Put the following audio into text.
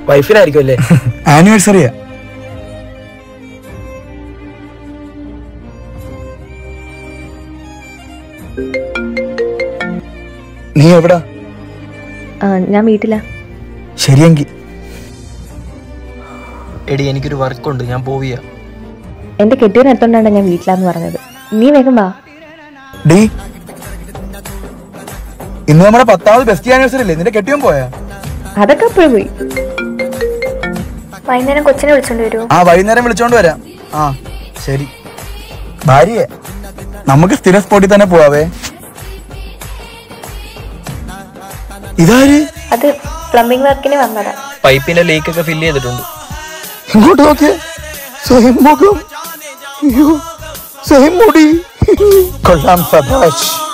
വൈഫിനായിരിക്കും അല്ലേ ആനിവേഴ്സറിയാ നീ എവിടാ ആ ഞാൻ വീട്ടിലാ ശരിയെങ്കി എടി എനിക്കൊരു വർക്കുണ്ട് ഞാൻ പോവിയ എന്റെ കെട്ടിയവൻ എത്തോണ്ടാണ് ഞാൻ വീട്ടിലാന്ന് പറഞ്ഞത് നീ വേഗം വാ ഡീ ഇന്ന് നമ്മുടെ പത്താമത് ബെസ്റ്റ് ആനിവേഴ്സറി അല്ലേ നിന്റെ കെട്ടിയും പോയാ അതൊക്കെ അപ്പോഴും പോയി വൈകുന്നേരം കൊച്ചിനെ വിളിച്ചോണ്ട് വരുമോ ആ വൈകുന്നേരം വിളിച്ചോണ്ട് വരാം ആ ശരി ഭാര്യയെ നമുക്ക് സ്ഥിര സ്പോട്ടിൽ തന്നെ പോവാവേ ഇതാര് അത് പ്ലംബിംഗ് വർക്കിന് വന്നതാ പൈപ്പിന്റെ ലീക്ക് ഒക്കെ ഫില്ല് ചെയ്തിട്ടുണ്ട് ഇങ്ങോട്ട് നോക്കിയേ സെയിം മുഖം അയ്യോ സെയിം മുടി കൊള്ളാം സഭാഷ്